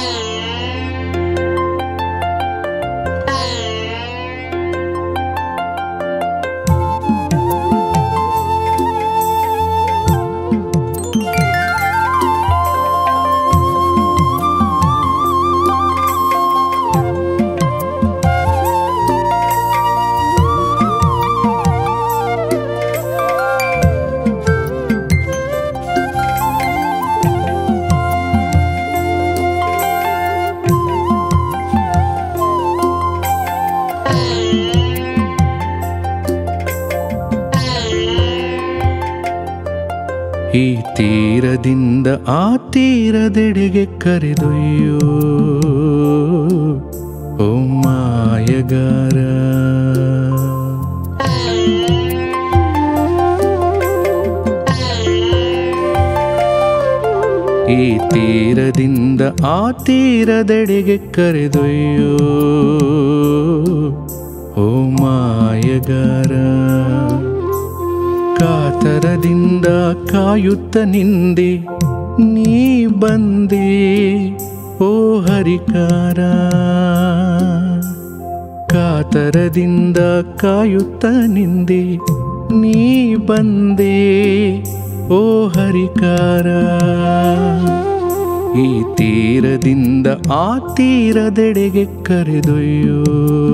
ಈ ತೀರದಿಂದ ಆ ತೀರದೆಡೆಗೆ ಕರೆದೊಯ್ಯೋ ಓ ಮಾಯಗಾರ ಈ ತೀರದಿಂದ ಆ ತೀರದೆಡೆಗೆ ಕರೆದೊಯ್ಯೋ ಓ ಮಾಯಗಾರ ಕಾತರದಿಂದ ಕಾಯುತ್ತ ನಿಂದೆ ನೀ ಬಂದೆ ಓ ಹರಿಕಾರ ಕಾತರದಿಂದ ಕಾಯುತ್ತ ನಿಂದೆ ನೀ ಬಂದೆ ಓ ಹರಿಕಾರ ಈ ತೀರದಿಂದ ಆ ತೀರದೆಡೆಗೆ ಕರೆದೊಯ್ಯೋ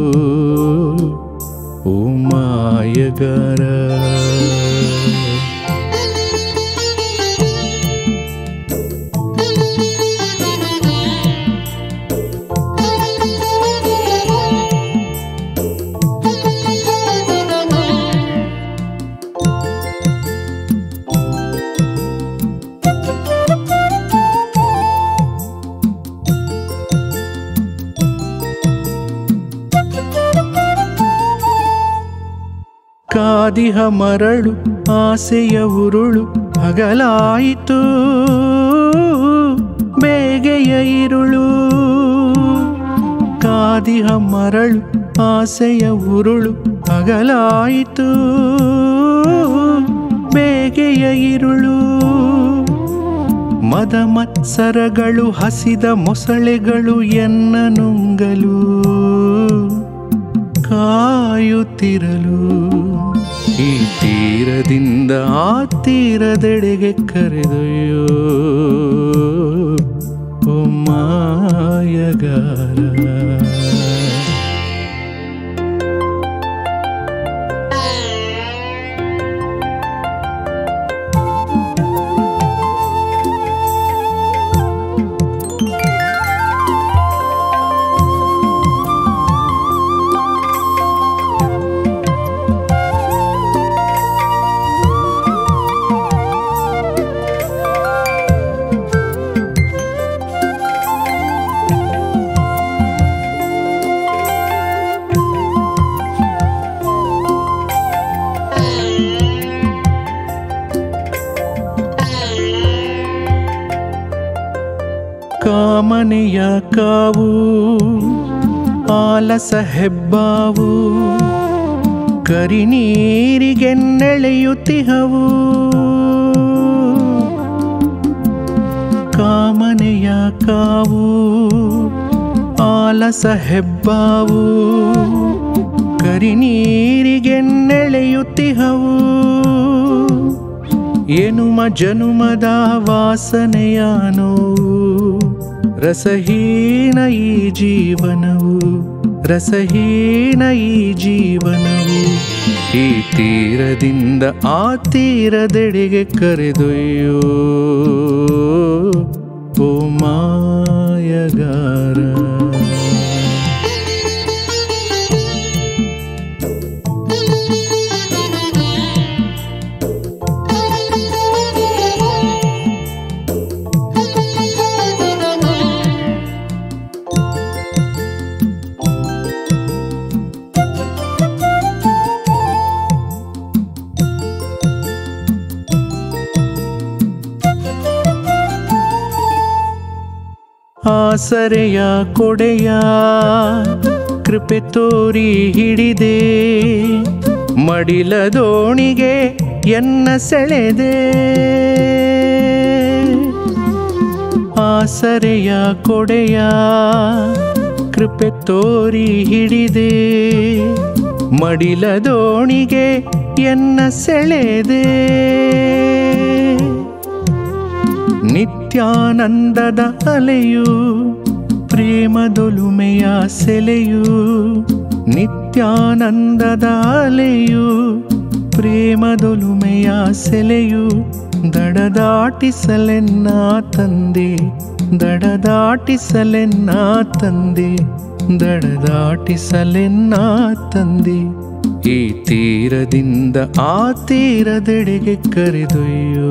ಓ ಮಾಯಗಾರ ಕಾದಿಹ ಮರಳು ಆಸೆಯ ಉರುಳು ಹಗಲಾಯಿತು ಬೇಗೆಯ ಇರುಳು ಕಾದಿಹ ಮರಳು ಆಸೆಯ ಉರುಳು ಹಗಲಾಯಿತು ಬೇಗೆಯ ಇರುಳು ಮದ ಮತ್ಸರಗಳು ಹಸಿದ ಮೊಸಳೆಗಳು ಎನ್ನ ನುಂಗಲು ಕಾಯುತ್ತಿರಲು ಈ ತೀರದಿಂದ ಆ ತೀರದೆಡೆಗೆ ಕರೆದೊಯ್ಯೋ ಓ ಮಾಯಗಾರ ಕಾಮನೆಯ ಕಾವು ಆಲಸ ಹೆಬ್ಬಾವು ಕರಿನೀರಿಗೆನ್ನೆಳೆಯುತ್ತಿಹವು ಕಾಮನೆಯ ಕಾವು ಆಲಸ ಹೆಬ್ಬಾವು ಕರಿನೀರಿಗೆನ್ನೆಳೆಯುತ್ತಿಹವು ಎನುಮ ಜನುಮದ ವಾಸನೆಯ ನೋವು ರಸಹೀನ ಈ ಜೀವನವು ರಸಹೀನ ಈ ಜೀವನವು ಈ ತೀರದಿಂದ ಆ ತೀರದೆಡೆಗೆ ಕರೆದೊಯ್ಯೋ ಓ ಮಾಯಗಾರ ಆಸರೆಯ ಕೊಡೆಯ ಕೃಪೆ ತೋರಿ ಹಿಡಿದೆ ಮಡಿಲ ದೋಣಿಗೆ ಎನ್ನ ಸೆಳೆದೆ ಆಸರೆಯ ಕೊಡೆಯ ಕೃಪೆ ತೋರಿ ಹಿಡಿದೆ ಮಡಿಲ ದೋಣಿಗೆ ಎನ್ನ ಸೆಳೆದೆ ನಿತ್ಯಾನಂದದ ಅಲೆಯು ಪ್ರೇಮದೊಲುಮೆಯ ಸೆಲೆಯು ನಿತ್ಯಾನಂದದ ಅಲೆಯು ಪ್ರೇಮದೊಲುಮೆಯ ಸೆಲೆಯು ದಡದಾಟಿಸಲೆನ್ನ ತಂದೆ ದಡದಾಟಿಸಲೆನ್ನ ತಂದೆ ದಡದಾಟಿಸಲೆನ್ನ ತಂದೆ ಈ ತೀರದಿಂದ ಆ ತೀರದೆಡೆಗೆ ಕರೆದೊಯ್ಯೋ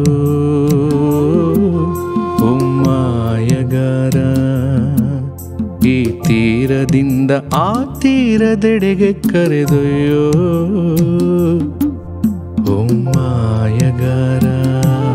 ಓ ಮಾಯಗಾರ ಈ ತೀರದಿಂದ ಆ ತೀರದೆಡೆಗೆ ಕರೆದೊಯ್ಯೋ ಓ ಮಾಯಗಾರ